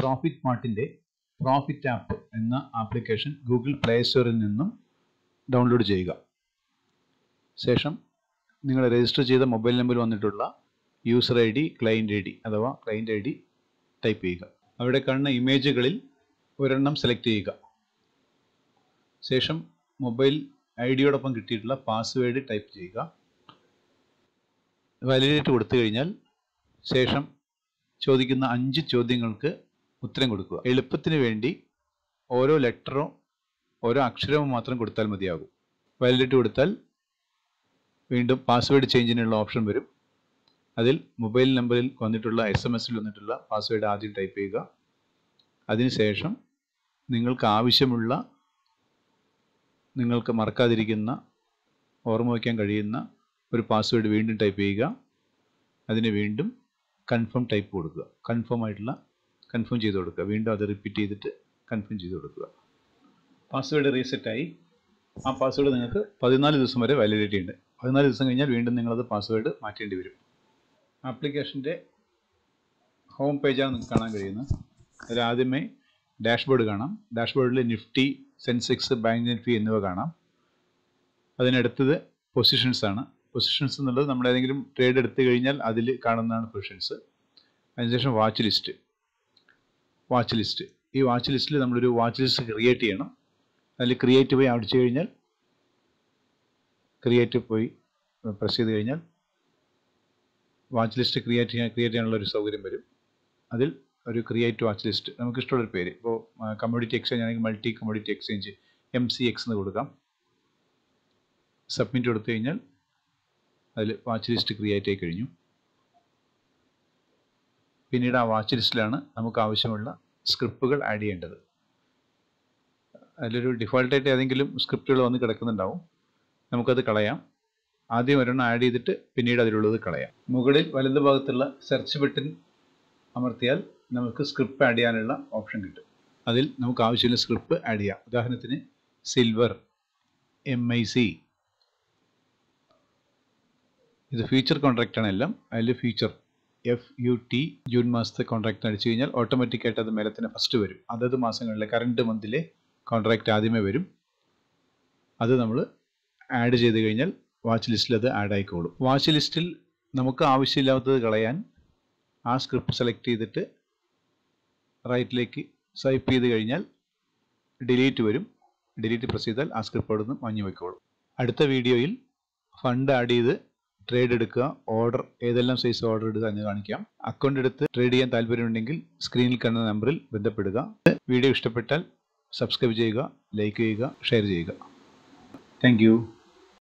profit മാർട്ടിൻ്റെ profit app എന്ന application Google Play സ്റ്റോറിൽ നിന്നും ഡൗൺലോഡ് ചെയ്യുക ശേഷം നിങ്ങൾ രജിസ്റ്റർ ചെയ്ത മൊബൈൽ നമ്പറിൽ വന്നിട്ടുള്ള user I D client I D അഥവാ ക്ലയൻറ്റ് ഐ ഡി ടൈപ്പ് ചെയ്യുക അവിടെ കാണുന്ന ഇമേജുകളിൽ ഒരെണ്ണം സെലക്ട് ചെയ്യുക ശേഷം മൊബൈൽ ഐ ഡിയോടൊപ്പം കിട്ടിയിട്ടുള്ള പാസ്വേഡ് ടൈപ്പ് ചെയ്യുക വാലിഡേറ്റ് കൊടുത്തു കഴിഞ്ഞാൽ ശേഷം ചോദിക്കുന്ന അഞ്ച് ചോദ്യങ്ങൾക്ക് ഉത്തരം കൊടുക്കുക എളുപ്പത്തിന് വേണ്ടി ഓരോ ലെറ്ററോ ഓരോ അക്ഷരവും മാത്രം കൊടുത്താൽ മതിയാകും വാലിഡേറ്റ് കൊടുത്താൽ വീണ്ടും പാസ്വേഡ് ചേഞ്ചിനുള്ള ഓപ്ഷൻ വരും അതിൽ മൊബൈൽ നമ്പറിൽ വന്നിട്ടുള്ള എസ് എം എസിൽ വന്നിട്ടുള്ള പാസ്വേഡ് ആദ്യം ടൈപ്പ് ചെയ്യുക അതിനുശേഷം നിങ്ങൾക്ക് ആവശ്യമുള്ള നിങ്ങൾക്ക് മറക്കാതിരിക്കുന്ന ഓർമ്മ വയ്ക്കാൻ കഴിയുന്ന ഒരു പാസ്വേഡ് വീണ്ടും ടൈപ്പ് ചെയ്യുക അതിന് വീണ്ടും കൺഫേം ടൈപ്പ് കൊടുക്കുക കൺഫേം ആയിട്ടുള്ള കൺഫേം ചെയ്ത് കൊടുക്കുക വീണ്ടും അത് റിപ്പീറ്റ് ചെയ്തിട്ട് കൺഫേം ചെയ്ത് കൊടുക്കുക പാസ്വേഡ് റീസെറ്റായി ആ പാസ്വേഡ് നിങ്ങൾക്ക് പതിനാല് ദിവസം വരെ വാലിഡിറ്റി ഉണ്ട് പതിനാല് ദിവസം കഴിഞ്ഞാൽ വീണ്ടും നിങ്ങളത് പാസ്വേഡ് മാറ്റേണ്ടി വരും ആപ്ലിക്കേഷൻ്റെ ഹോം പേജാണ് നിങ്ങൾക്ക് കാണാൻ കഴിയുന്നത് അതിൽ ആദ്യമേ ഡാഷ്ബോർഡ് കാണാം ഡാഷ്ബോർഡിൽ നിഫ്റ്റി സെൻസെക്സ് ബാങ്ക് നിഫ്റ്റി എന്നിവ കാണാം അതിനടുത്തത് പൊസിഷൻസ് ആണ് പൊസിഷൻസ് എന്നുള്ളത് നമ്മൾ ഏതെങ്കിലും ട്രേഡ് എടുത്തു കഴിഞ്ഞാൽ അതിൽ കാണുന്നതാണ് പൊസിഷൻസ് അതിനുശേഷം വാച്ച് ലിസ്റ്റ് വാച്ച് ലിസ്റ്റ് ഈ വാച്ച് ലിസ്റ്റിൽ നമ്മളൊരു വാച്ച് ലിസ്റ്റ് ക്രിയേറ്റ് ചെയ്യണം അതിൽ ക്രിയേറ്റ് പോയി അടിച്ചു കഴിഞ്ഞാൽ ക്രിയേറ്റ് പോയി പ്രസ് ചെയ്ത് കഴിഞ്ഞാൽ വാച്ച് ലിസ്റ്റ് ക്രിയേറ്റ് ചെയ്യാൻ ക്രിയേറ്റ് ചെയ്യാനുള്ള ഒരു സൗകര്യം വരും അതിൽ ഒരു ക്രിയേറ്റ് വാച്ച് ലിസ്റ്റ് നമുക്ക് ഇഷ്ടമുള്ളൊരു പേര് ഇപ്പോൾ കമ്മോഡിറ്റി എക്സ്ചേഞ്ച് ആണെങ്കിൽ multi commodity exchange M C X എന്ന് കൊടുക്കാം സബ്മിറ്റ് കൊടുത്തു കഴിഞ്ഞാൽ അതിൽ വാച്ച് ലിസ്റ്റ് ക്രിയേറ്റ് ആയി കഴിഞ്ഞു പിന്നീട് ആ വാച്ച് ലിസ്റ്റിലാണ് നമുക്ക് ആവശ്യമുള്ള സ്ക്രിപ്റ്റുകൾ ആഡ് ചെയ്യേണ്ടത് അതിലൊരു ഡിഫോൾട്ടായിട്ട് ഏതെങ്കിലും സ്ക്രിപ്റ്റുകൾ വന്ന് കിടക്കുന്നുണ്ടാവും നമുക്കത് കളയാം ആദ്യം ഒരെണ്ണം ആഡ് ചെയ്തിട്ട് പിന്നീട് അതിലുള്ളത് കളയാം മുകളിൽ വലതു ഭാഗത്തുള്ള സെർച്ച് ബട്ടൺ അമർത്തിയാൽ നമുക്ക് സ്ക്രിപ്റ്റ് ആഡ് ചെയ്യാനുള്ള ഓപ്ഷൻ കിട്ടും അതിൽ നമുക്ക് ആവശ്യമുള്ള സ്ക്രിപ്റ്റ് ആഡ് ചെയ്യാം ഉദാഹരണത്തിന് സിൽവർ എം ഐ സി ഇത് ഫ്യൂച്ചർ കോൺട്രാക്റ്റ് ആണ് എല്ലാം അതിൽ future F U T June മാസത്തെ കോൺട്രാക്റ്റ് അടിച്ചു കഴിഞ്ഞാൽ ഓട്ടോമാറ്റിക്കായിട്ട് അത് മേലെ തന്നെ ഫസ്റ്റ് വരും അതത് മാസങ്ങളിലെ കറണ്ട് മന്തിലെ കോൺട്രാക്റ്റ് ആദ്യമേ വരും അത് നമ്മൾ ആഡ് ചെയ്ത് കഴിഞ്ഞാൽ വാച്ച് ലിസ്റ്റിൽ അത് ആഡ് ആയിക്കോളും വാച്ച് ലിസ്റ്റിൽ നമുക്ക് ആവശ്യമില്ലാത്തത് കളയാൻ ആ സ്ക്രിപ്റ്റ് സെലക്ട് ചെയ്തിട്ട് റൈറ്റിലേക്ക് സ്വൈപ്പ് ചെയ്ത് കഴിഞ്ഞാൽ ഡിലീറ്റ് വരും ഡിലീറ്റ് പ്രസ് ചെയ്താൽ ആ സ്ക്രിപ്റ്റ് അവിടെ നിന്ന് മഞ്ഞു വയ്ക്കോളും അടുത്ത വീഡിയോയിൽ ഫണ്ട് ആഡ് ചെയ്ത് ട്രേഡ് എടുക്കുക ഓർഡർ ഏതെല്ലാം സൈസ് ഓർഡർ എടുക്കുക എന്ന് കാണിക്കാം അക്കൗണ്ട് എടുത്ത് ട്രേഡ് ചെയ്യാൻ താല്പര്യമുണ്ടെങ്കിൽ സ്ക്രീനിൽ കാണുന്ന നമ്പറിൽ ബന്ധപ്പെടുക വീഡിയോ ഇഷ്ടപ്പെട്ടാൽ സബ്സ്ക്രൈബ് ചെയ്യുക ലൈക്ക് ചെയ്യുക ഷെയർ ചെയ്യുക താങ്ക്